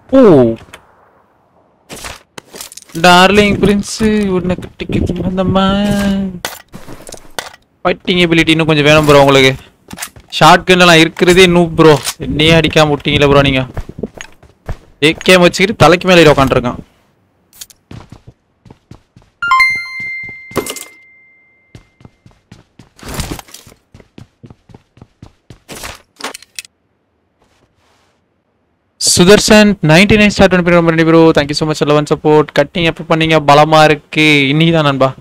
ஓ darling Prince உன்னை கட்டிக்க வந்தம்மா fighting ability இன்னும் கொஞ்சம் வேணும் ப்ரோ உங்களுக்கு ஷார்ட் கன்லாம் இருக்கிறதே நூ ப்ரோ என்னையே அடிக்காம விட்டீங்களே ப்ரோ நீங்க ஏகேம் வச்சுக்கிட்டு தலைக்கு மேலே ஏறி உட்காந்துருக்கான் சுதர்சன் நைன்டி நைன் ஸ்டார்ட் பண்ணி ரொம்ப நன்றி bro thank you so much love and support cutting எப்போ பண்ணீங்க பலமா இருக்கு இன்னைக்கு தான் நண்பா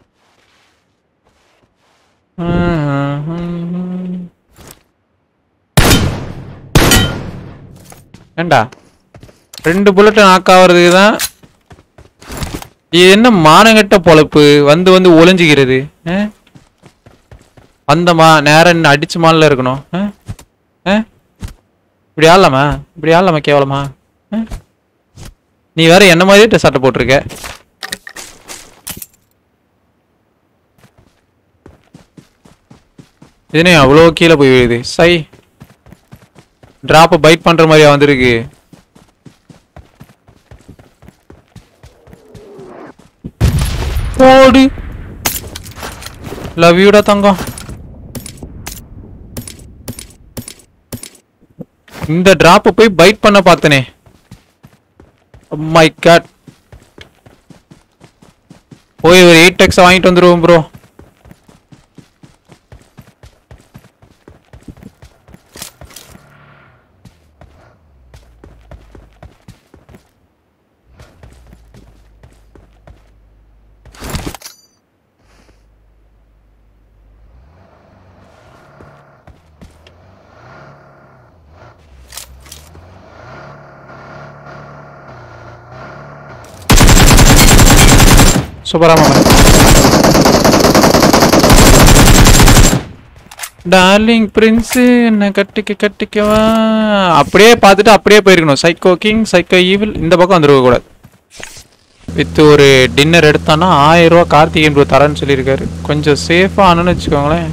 ஏண்டா ரெண்டு புல்லட் நாக் ஆகிறதுக்கு தான் இது என்ன மானங்கட்ட பொழப்பு வந்து வந்து ஒளிஞ்சுக்கிறது ஆ? வந்தமா நேரம் அடிச்சு மாலில் இருக்கணும் ஆ? ஆ? இப்படி ஆடலாமா இப்படி ஆடலாமா கேவலமா ஆ? நீ வேற என்ன மாதிரியே சட்டை போட்டிருக்க இதுனே அவ்வளோ கீழே போய் விழுது சை டிராப்பை பைட் பண்ற மாதிரியா வந்திருக்கு போடு லவ் யூடா தங்கம் இந்த டிராப்பை போய் பைட் பண்ண பார்த்தனே மை காட் போய் ஒரு எயிட் டெக்ஸ் வாங்கிட்டு வந்துருவோம் ப்ரோ சூப்பரா மாமா டார்லிங் பிரின்ஸ் என்ன கட்டிக்க கட்டிக்கவா அப்படியே பார்த்துட்டு அப்படியே போயிருக்கணும் சைக்கோ கிங் சைக்கோ ஈவில் இந்த பக்கம் வந்துருக்க கூடாது வித் ஒரு டின்னர் எடுத்தானா ஆயிரம் ரூபா கார்த்திகேயன் ப்ரோ தரேன்னு சொல்லியிருக்காரு கொஞ்சம் சேஃபா ஆனன்னு வச்சுக்கோங்களேன்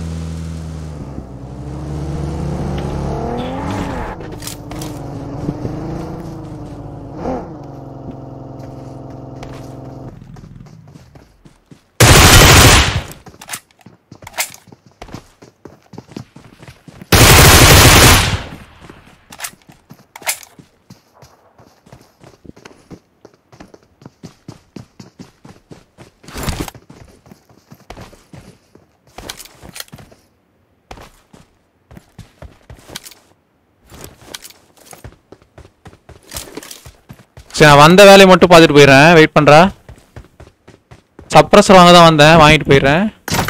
சரி நான் வந்த வேலையை மட்டும் பார்த்துட்டு போயிடுறேன் வெயிட் பண்றா சப்ரஸர் வாங்க தான் வந்தேன் வாங்கிட்டு போயிடுறேன்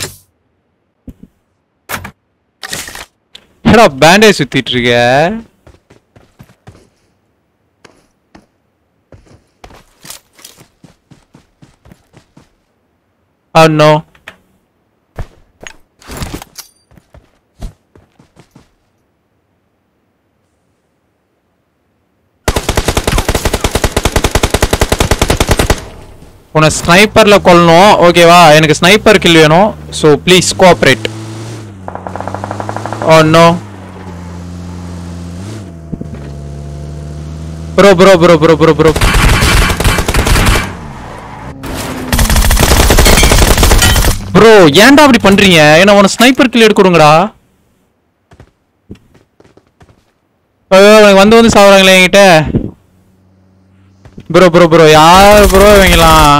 ஏடா பேண்டேஜ் சுத்திட்டு இருக்க Oh no. உன்னை ஸ்னைப்பர்ல கொல்லணும் ஓகேவா எனக்கு ஸ்னைப்பர் கில் வேணும் so please cooperate oh no bro bro bro bro bro bro bro ஏன்டா அப்படி பண்றீங்க என்ன உன ஸ்னைப்பர் கில் எடுக்க கொடுங்கடா ஐயோ, எனக்கு வந்து வந்து சாவுறாங்களே என்கிட்ட ப்ரோ ப்ரோ ப்ரோ யார் ப்ரோ இவங்கலாம்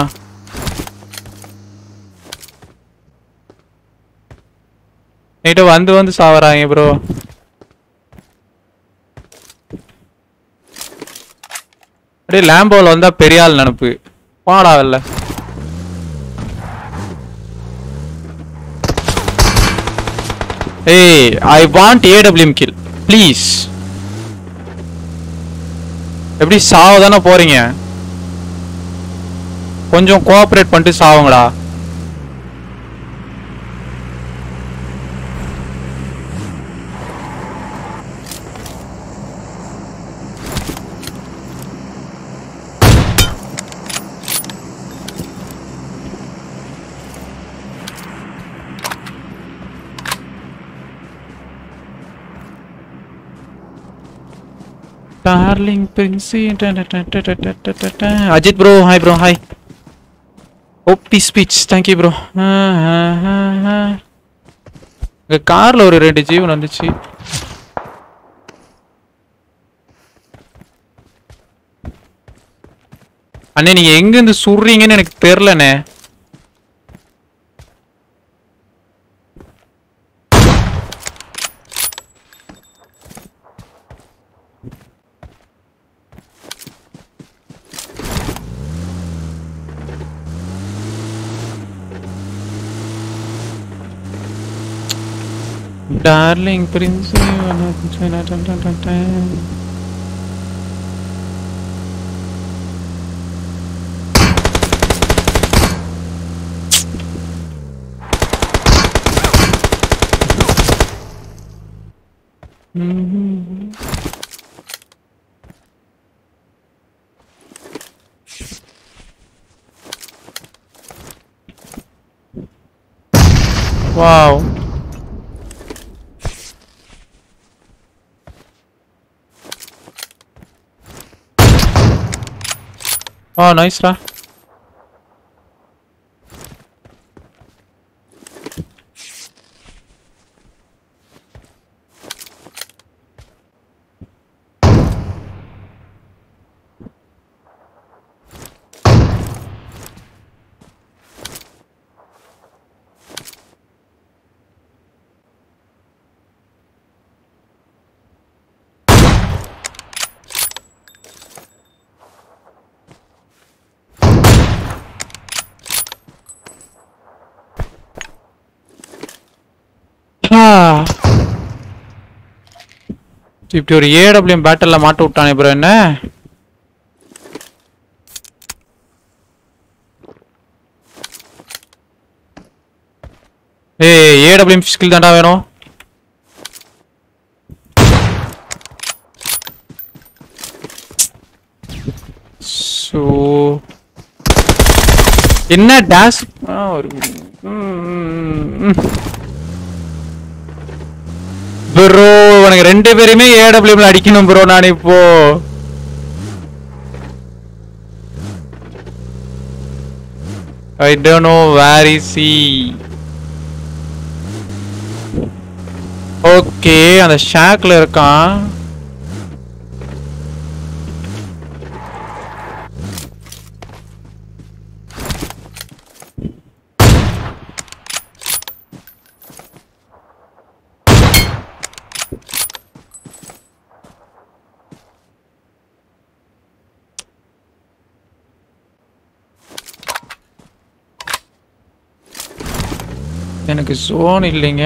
என்கிட்ட வந்து வந்து சாவறாங்க ப்ரோ அப்படியே லேம்போல வந்தா பெரிய ஆள் நினப்பு பாடா வெல்ல ஏய் I want AWM kill please எப்படி சாவ தானே போறீங்க கொஞ்சம் கோஆப்ரேட் பண்ணிட்டு சாவுங்கடா darling prince Ajith bro hi bro hi OP speech thank you bro இங்க கார்ல ஒரு ரெண்டு ஜீவன் வந்துச்சு அண்ணே நீங்க எங்க இருந்து சுடுறீங்கன்னு எனக்கு தெரியலண்ணே டார்லிங் பிரின்ஸ் வாவ் ஆ நைஸ்டா இப்படி ஒரு ஏடபிள்யூஎம் பேட்டல்ல மாட்ட விட்டானே ப்ரோ என்ன ஏய் ஏடபிள்யூஎம் ஸ்கில் தான்டா வேணும் ஸோ என்ன டேஷ் ஒரு ப்ரோ உனக்கு ரெண்டு பேருமே ஏடபிள்யூஎம்ல அடிக்கணும் ப்ரோ நான் இப்போ I don't know where is he okay அந்த ஷாக்ல இருக்கான் எனக்கு ஜோன் இல்லைங்க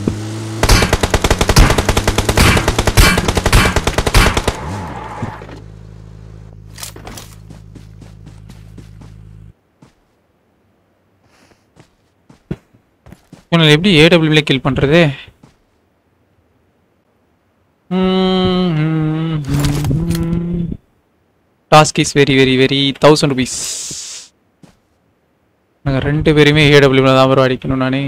இவனை எப்படி ஏடபிள்யூல கில் பண்றது task is very very very thousand rupees நாங்கள் ரெண்டு பேருமே ஏடபிள்யூல தான் வரும் அடிக்கணும் நானே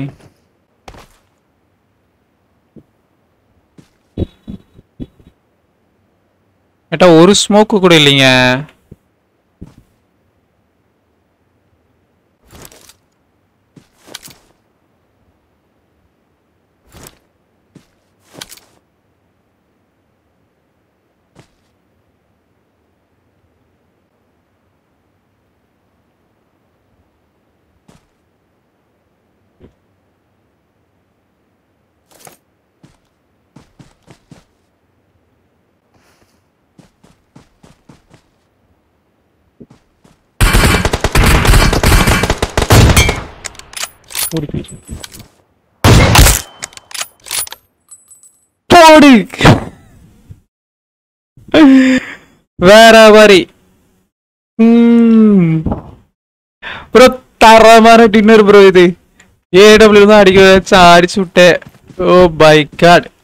ஏட்டா ஒரு ஸ்மோக்கு கூட இல்லைங்க ஓடி போயிடு போடு வேற மாதிரி ப்ரோ தரமான டின்னர் ப்ரோ இது ஏடபிள்யூ தான் அடிக்க வச்சா அடிச்சு விட்டேன் ஓ பை காட்